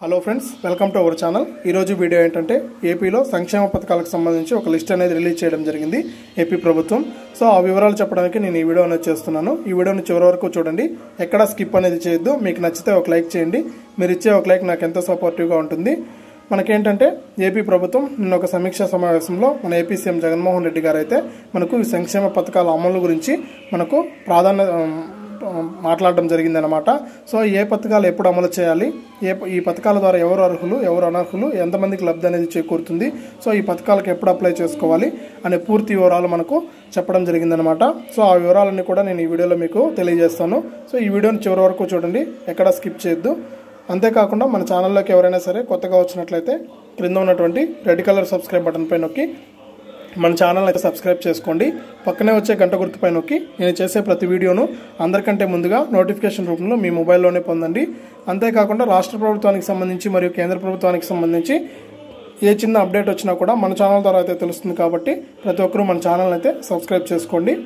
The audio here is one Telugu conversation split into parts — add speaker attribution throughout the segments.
Speaker 1: hello friends welcome to our channel ఈరోజు వీడియో ఏంటంటే ఏపీలో సంక్షేమ పథకాలకు సంబంధించి ఒక లిస్ట్ అనేది రిలీజ్ చేయడం జరిగింది ఏపీ ప్రభుత్వం సో ఆ వివరాలు చెప్పడానికి నేను ఈ వీడియో అనేది చేస్తున్నాను ఈ వీడియోని చివరి వరకు చూడండి ఎక్కడ స్కిప్ అనేది చేయొద్దు మీకు నచ్చితే ఒక లైక్ చేయండి మీరు ఇచ్చే ఒక లైక్ నాకు ఎంతో సపోర్టివ్గా ఉంటుంది మనకేంటంటే ఏపీ ప్రభుత్వం నిన్న ఒక సమీక్షా సమావేశంలో మన ఏపీ సీఎం జగన్మోహన్ రెడ్డి గారు అయితే మనకు ఈ సంక్షేమ పథకాల అమలు గురించి మనకు ప్రాధాన్యత మాట్లాడడం జరిగిందనమాట సో ఏ పథకాలు ఎప్పుడు అమలు చేయాలి ఏ ఈ పథకాల ద్వారా ఎవరు అర్హులు ఎవరు అనర్హులు ఎంతమందికి లబ్ధి అనేది చేకూరుతుంది సో ఈ పథకాలకు ఎప్పుడు అప్లై చేసుకోవాలి అనే పూర్తి వివరాలు మనకు చెప్పడం జరిగిందనమాట సో ఆ వివరాలన్నీ కూడా నేను ఈ వీడియోలో మీకు తెలియజేస్తాను సో ఈ వీడియోని చివరి వరకు చూడండి ఎక్కడ స్కిప్ చేయొద్దు అంతేకాకుండా మన ఛానల్లోకి ఎవరైనా సరే కొత్తగా వచ్చినట్లయితే క్రింద ఉన్నటువంటి రెడ్ కలర్ సబ్స్క్రైబ్ బటన్ పై నొక్కి మన ఛానల్ అయితే సబ్స్క్రైబ్ చేసుకోండి పక్కనే వచ్చే గంట గుర్తుపై నొక్కి నేను చేసే ప్రతి వీడియోను అందరికంటే ముందుగా నోటిఫికేషన్ రూపంలో మీ మొబైల్లోనే పొందండి అంతేకాకుండా రాష్ట్ర ప్రభుత్వానికి సంబంధించి మరియు కేంద్ర ప్రభుత్వానికి సంబంధించి ఏ చిన్న అప్డేట్ వచ్చినా కూడా మన ఛానల్ ద్వారా అయితే తెలుస్తుంది కాబట్టి ప్రతి ఒక్కరూ మన ఛానల్ అయితే సబ్స్క్రైబ్ చేసుకోండి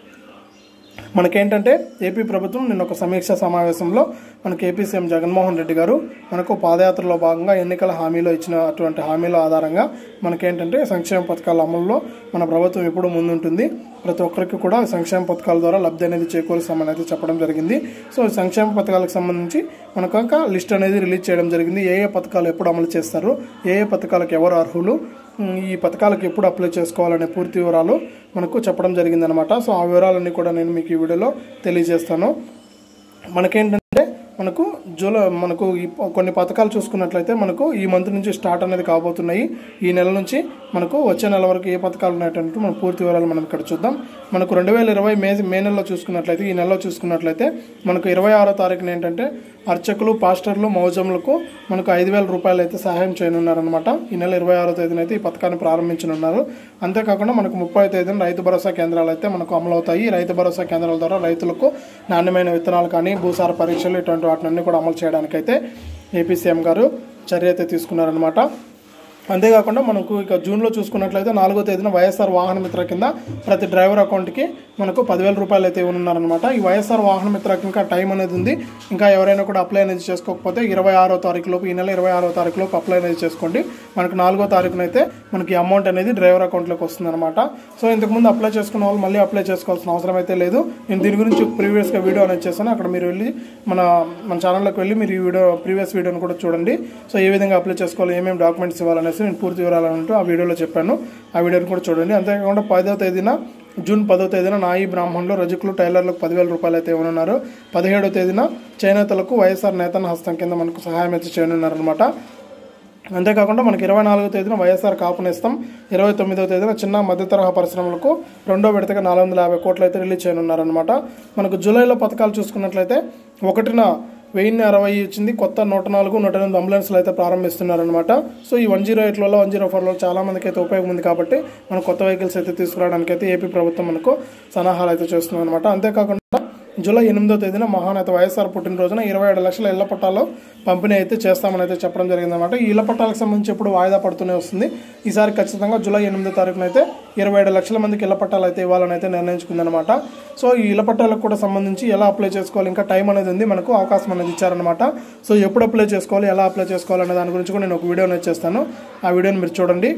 Speaker 1: మనకేంటంటే ఏపీ ప్రభుత్వం నిన్న ఒక సమీక్ష సమావేశంలో మనకు ఏపీ సీఎం జగన్మోహన్ రెడ్డి గారు మనకు పాదయాత్రలో భాగంగా ఎన్నికల హామీలో ఇచ్చినటువంటి హామీల ఆధారంగా మనకేంటంటే సంక్షేమ పథకాల అమలులో మన ప్రభుత్వం ఎప్పుడు ముందుంటుంది ప్రతి ఒక్కరికి కూడా సంక్షేమ పథకాల ద్వారా లబ్ధి అనేది చేకూరుస్తామని అయితే చెప్పడం జరిగింది సో ఈ సంక్షేమ పథకాలకు సంబంధించి మనకు ఒక లిస్ట్ అనేది రిలీజ్ చేయడం జరిగింది ఏ ఏ పథకాలు ఎప్పుడు అమలు చేస్తారు ఏ ఏ పథకాలకు ఎవరు అర్హులు ఈ పథకాలకు ఎప్పుడు అప్లై చేసుకోవాలనే పూర్తి వివరాలు మనకు చెప్పడం జరిగిందనమాట సో ఆ వివరాలన్నీ కూడా నేను మీకు ఈ వీడియోలో తెలియజేస్తాను మనకేంటంటే మనకు జూలై మనకు ఈ కొన్ని పథకాలు చూసుకున్నట్లయితే మనకు ఈ మంత్ నుంచి స్టార్ట్ అనేది కాబోతున్నాయి ఈ నెల నుంచి మనకు వచ్చే నెల వరకు ఏ పథకాలు ఉన్నాయంటే మన పూర్తి వివరాలు మనం ఇక్కడ చూద్దాం మనకు రెండు వేల ఇరవై మే మే నెలలో చూసుకున్నట్లయితే ఈ నెలలో చూసుకున్నట్లయితే మనకు ఇరవై ఆరో తారీఖున ఏంటంటే అర్చకులు పాస్టర్లు మౌజములకు మనకు ఐదు వేల రూపాయలు అయితే సహాయం చేయనున్నారనమాట ఈ నెల ఇరవై ఆరో తేదీన అయితే ఈ పథకాన్ని ప్రారంభించనున్నారు అంతేకాకుండా మనకు ముప్పై తేదీన రైతు భరోసా కేంద్రాలు అయితే మనకు అమలవుతాయి రైతు భరోసా కేంద్రాల ద్వారా రైతులకు నాణ్యమైన విత్తనాలు కానీ భూసార పరీక్షలు ఇటువంటి వాటిని కూడా అమలు చేయడానికైతే ఏపీ సీఎం గారు చర్య అయితే తీసుకున్నారనమాట అంతేకాకుండా మనకు ఇక జూన్లో చూసుకున్నట్లయితే నాలుగో తేదీన వైఎస్ఆర్ వాహన మిత్ర కింద ప్రతి డ్రైవర్ అకౌంట్కి మనకు పదివేల రూపాయలు అయితే ఇవ్వనున్నారనమాట ఈ వైఎస్ఆర్ వాహన మిత్రకి ఇంకా టైం అనేది ఉంది ఇంకా ఎవరైనా కూడా అప్లై అనేది చేసుకోకపోతే ఇరవై ఆరో తారీఖు లోపు ఈ నెల ఇరవై ఆరో తారీఖు లోపు అప్లై అనేది చేసుకోండి మనకు నాలుగో తారీఖున అయితే మనకి అమౌంట్ అనేది డ్రైవర్ అకౌంట్లోకి వస్తుందన్నమాట సో ఇంతకుముందు అప్లై చేసుకున్న వాళ్ళు మళ్ళీ అప్లై చేసుకోవాల్సిన అవసరం అయితే లేదు నేను దీని గురించి ప్రీవియస్గా వీడియో అనేది చేశాను అక్కడ మీరు వెళ్ళి మన మన ఛానల్లోకి వెళ్ళి మీరు ఈ వీడియో ప్రీవియస్ వీడియోని కూడా చూడండి సో ఏ విధంగా అప్లై చేసుకోవాలి ఏమేమి డాక్యుమెంట్స్ ఇవ్వాలనేసి నేను పూర్తి వివరాలంటూ ఆ వీడియోలో చెప్పాను ఆ వీడియోని కూడా చూడండి అంతేకాకుండా పదో తేదీన జూన్ పదో తేదీన నాయి బ్రాహ్మణులు రజకులు టైలర్లకు పదివేల రూపాయలు అయితే ఇవ్వనున్నారు పదిహేడో తేదీన చేనేతలకు వైఎస్ఆర్ నేతన హస్తం కింద మనకు సహాయం అయితే చేయనున్నారనమాట అంతేకాకుండా మనకి ఇరవై నాలుగో తేదీన వైఎస్ఆర్ కాపు నేస్తం ఇరవై తొమ్మిదో తేదీన చిన్న మధ్య తరహా పరిశ్రమలకు రెండో విడతగా నాలుగు వందల యాభై కోట్లు అయితే రిలీజ్ చేయనున్నారనమాట మనకు జూలైలో పథకాలు చూసుకున్నట్లయితే ఒకటిన వెయ్యి అరవై వచ్చింది కొత్త నూట నాలుగు నూట ఎనిమిది అంబులెన్స్లు అయితే ప్రారంభిస్తున్నారనమాట సో ఈ వన్ జీరో ఎయిట్లలో వన్ జీరో ఫోర్లో చాలా మందికి అయితే ఉపయోగం ఉంది కాబట్టి మన కొత్త వెహికల్స్ అయితే తీసుకురావడానికి అయితే ఏపీ ప్రభుత్వం మనకు సన్నాహాలు అయితే చేస్తుంది అనమాట అంతేకాకుండా జూలై ఎనిమిదో తేదీన మహానేత వైఎస్ఆర్ పుట్టినరోజున ఇరవై ఏడు లక్షల ఇళ్ల పట్టాలు పంపిణీ అయితే చేస్తామని అయితే చెప్పడం జరిగిందన్నమాట ఈ ఇళ్ల పట్టాలకు సంబంధించి ఎప్పుడు వాయిదా పడుతూనే వస్తుంది ఈసారి ఖచ్చితంగా జూలై ఎనిమిదో తారీఖున అయితే ఇరవై ఏడు లక్షల మందికి ఇళ్ల పట్టాలు అయితే ఇవ్వాలని అయితే నిర్ణయించుకుందనమాట సో ఈ ఇళ్ల పట్టాలకు కూడా సంబంధించి ఎలా అప్లై చేసుకోవాలి ఇంకా టైం అనేది ఉంది మనకు అవకాశం అనేది ఇచ్చారనమాట సో ఎప్పుడు అప్లై చేసుకోవాలి ఎలా అప్లై చేసుకోవాలి అనే దాని గురించి కూడా నేను ఒక వీడియో అనేది చేస్తాను ఆ వీడియోని మీరు చూడండి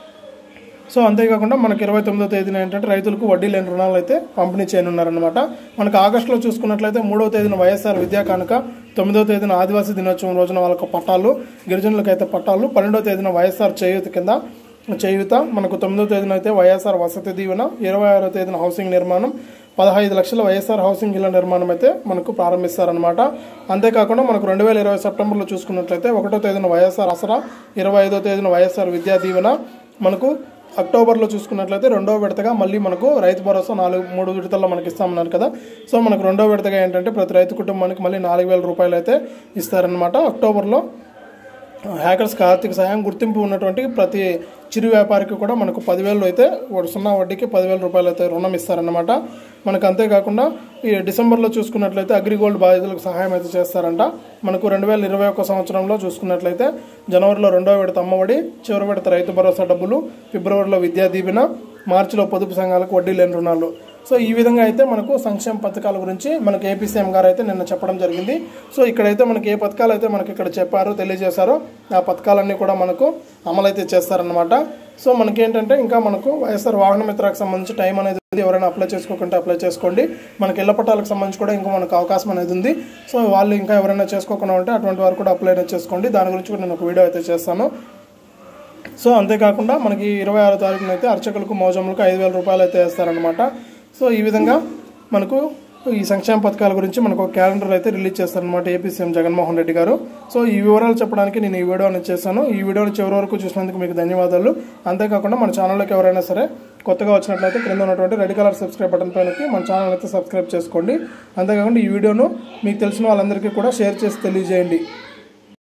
Speaker 1: సో అంతేకాకుండా మనకి ఇరవై తొమ్మిదో తేదీన ఏంటంటే రైతులకు వడ్డీ లేని రుణాలు అయితే పంపిణీ చేయనున్నారనమాట మనకు ఆగస్టులో చూసుకున్నట్లయితే మూడవ తేదీన వైఎస్ఆర్ విద్యా కానుక తొమ్మిదవ తేదీన ఆదివాసీ దినోత్సవం రోజున వాళ్ళకు పట్టాలు గిరిజనులకు అయితే పట్టాలు పన్నెండవ తేదీన వైఎస్ఆర్ చేయూత కింద చేయూత మనకు తొమ్మిదవ తేదీన అయితే వైఎస్ఆర్ వసతి దీవెన ఇరవై ఆరో తేదీన హౌసింగ్ నిర్మాణం పదహైదు లక్షల వైఎస్ఆర్ హౌసింగ్ ఇళ్ల నిర్మాణం అయితే మనకు ప్రారంభిస్తారనమాట అంతేకాకుండా మనకు రెండు వేల ఇరవై సెప్టెంబర్లో చూసుకున్నట్లయితే ఒకటో తేదీన వైఎస్ఆర్ అసరా ఇరవై ఐదో తేదీన వైఎస్ఆర్ విద్యా దీవెన మనకు అక్టోబర్లో చూసుకున్నట్లయితే రెండో విడతగా మళ్ళీ మనకు రైతు భరోసా నాలుగు మూడు విడతల్లో మనకి ఇస్తామన్నారు కదా సో మనకు రెండో విడతగా ఏంటంటే ప్రతి రైతు కుటుంబానికి మళ్ళీ నాలుగు వేల రూపాయలు అయితే ఇస్తారనమాట అక్టోబర్లో హ్యాకర్స్కి ఆర్థిక సహాయం గుర్తింపు ఉన్నటువంటి ప్రతి చిరు వ్యాపారికి కూడా మనకు పదివేలు అయితే సున్నా వడ్డీకి పదివేల రూపాయలు అయితే రుణం ఇస్తారన్నమాట మనకు అంతేకాకుండా ఈ డిసెంబర్లో చూసుకున్నట్లయితే అగ్రిగోల్డ్ బాధితులకు సహాయం అయితే చేస్తారంట మనకు రెండు వేల ఇరవై ఒక్క సంవత్సరంలో చూసుకున్నట్లయితే జనవరిలో రెండో విడత అమ్మఒడి చివరి విడత రైతు భరోసా డబ్బులు ఫిబ్రవరిలో విద్యా దీవెన మార్చిలో పొదుపు సంఘాలకు వడ్డీ లేని రుణాలు సో ఈ విధంగా అయితే మనకు సంక్షేమ పథకాల గురించి మనకు ఏపీ సీఎం గారు అయితే నిన్న చెప్పడం జరిగింది సో ఇక్కడైతే మనకి ఏ పథకాలు అయితే మనకి ఇక్కడ చెప్పారో తెలియజేశారో ఆ పథకాలన్నీ కూడా మనకు అమలైతే చేస్తారనమాట సో మనకేంటంటే ఇంకా మనకు వైఎస్ఆర్ వాహన మిత్రకు సంబంధించి టైం అనేది ఉంది ఎవరైనా అప్లై చేసుకోకుంటే అప్లై చేసుకోండి మనకి ఇళ్ల పట్టాలకు సంబంధించి కూడా ఇంకా మనకు అవకాశం అనేది ఉంది సో వాళ్ళు ఇంకా ఎవరైనా చేసుకోకుండా ఉంటే అటువంటి వారు కూడా అప్లై అనేది చేసుకోండి దాని గురించి కూడా నేను ఒక వీడియో అయితే చేస్తాను సో అంతేకాకుండా మనకి ఇరవై ఆరో తారీఖున అయితే అర్చకులకు మౌజములకు ఐదు వేల రూపాయలు అయితే వేస్తారనమాట సో ఈ విధంగా మనకు ఈ సంక్షేమ పథకాల గురించి మనకు ఒక క్యాలెండర్ అయితే రిలీజ్ చేస్తారనమాట ఏపీ సీఎం జగన్మోహన్ రెడ్డి గారు సో ఈ వివరాలు చెప్పడానికి నేను ఈ వీడియో అనేది చేశాను ఈ వీడియోని చివరి వరకు చూసినందుకు మీకు ధన్యవాదాలు అంతేకాకుండా మన ఛానల్లోకి ఎవరైనా సరే కొత్తగా వచ్చినట్లయితే క్రింద ఉన్నటువంటి రెడ్ కలర్ సబ్స్క్రైబ్ బటన్ పైన నొక్కి మన ఛానల్ అయితే సబ్స్క్రైబ్ చేసుకోండి అంతేకాకుండా ఈ వీడియోను మీకు తెలిసిన వాళ్ళందరికీ కూడా షేర్ చేసి తెలియజేయండి